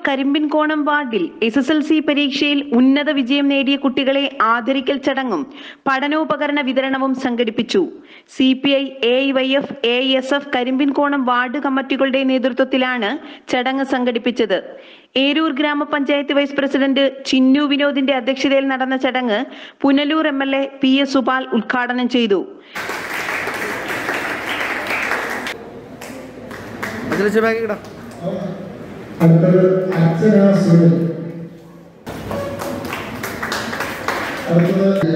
കരിമ്പിൻകോണം വാർഡിൽ S S L C പരീക്ഷയിൽ ഉന്നത വിജയം നേടിയ കുട്ടികളെ ആദരിക്കൽ ചടങ്ങും പഠനോപകരണ വിതരണവും സംഘടിപ്പിച്ചു C P I A Y F A S F Karimbinkonam ward കമ്മിറ്റികളുടെ നേതൃത്വത്തിലാണ് ചടങ്ങ് സംഘടിപ്പിച്ചത് ഏരൂർ ഗ്രാമപഞ്ചായത്ത് വൈസ് പ്രസിഡന്റ് ചിന്നു വിനോദിന്റെ അധ്യക്ഷതയിൽ നടന്ന ചടങ്ങ് Punalur M L A P S Supal ഉദ്ഘാടനം ചെയ്തു അഞ്ചലക്ഷം ബാഗ് ഇടാം അടുത്തത് അർച്ചന സുനിൽ അടുത്തത്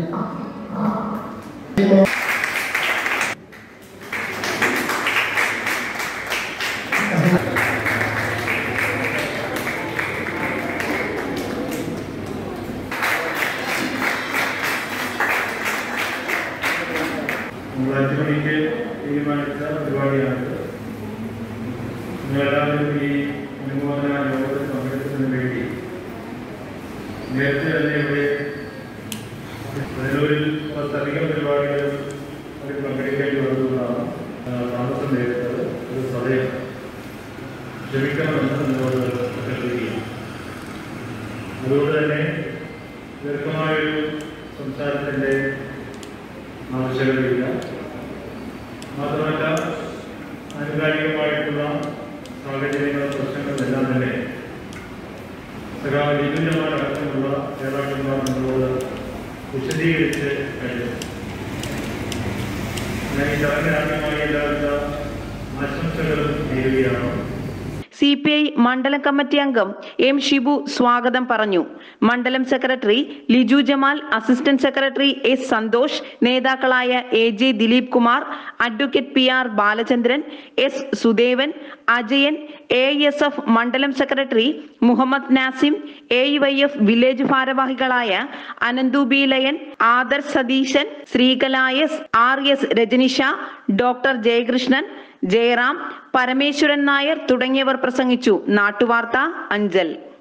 നമ്മൾ അഞ്ചു മണിക്ക് തീരുമാനിച്ച പരിപാടിയാണ് നിങ്ങളെല്ലാവരും ഈ അനുമോദന യോഗത്തിൽ പങ്കെടുക്കുന്നതിന് വേണ്ടി നേരത്തെ തന്നെ ഇവിടെ നിലവിൽ പത്തധികം പരിപാടികൾ അതിൽ പങ്കെടുക്കേണ്ടി വന്നതുകൊണ്ടാണ് ആ, താമസം നേരിട്ടത് ഒരു സദയം ക്ഷമിക്കണമെന്ന് നിങ്ങളോട് അഭ്യർത്ഥിക്കുകയാണ് അതുകൊണ്ട് തന്നെ ദീർഘമായൊരു സംസാരത്തിൻ്റെ ആവശ്യകതയില്ല മാത്രമല്ല ആനുകാലികമായിട്ടുള്ള സാഹചര്യങ്ങളും പ്രശ്നങ്ങളെല്ലാം തന്നെ സഖാവ് ലിഖിതമാരടക്കമുള്ള നേതാക്കന്മാർ നമ്മളോട് വിശദീകരിച്ച് കഴിഞ്ഞു ഞാൻ ഈ ചടങ്ങിനാദ്യമായി എല്ലാവിധ ആശംസകളും നേരുകയാണ് സി പി ഐ മണ്ഡലം കമ്മിറ്റി അംഗം എം ഷിബു സ്വാഗതം പറഞ്ഞു മണ്ഡലം secretary Liju Jamal assistant secretary S Santhosh നേതാക്കളായ A J Dileep Kumar advocate P R Balachandran S Sudevan Ajayan A S F മണ്ഡലം secretary Muhammad Nasim A Y F village ഭാരവാഹികളായ അനന്തു ബി ലയൻ ആദർ സതീശൻ ശ്രീകലായസ് R S Rajanisha doctor Jayakrishnan Jayaram Parameswaran Nair തുടങ്ങിയവർ പ്രസംഗിച്ചു നാട്ടുവാർത്ത അഞ്ചൽ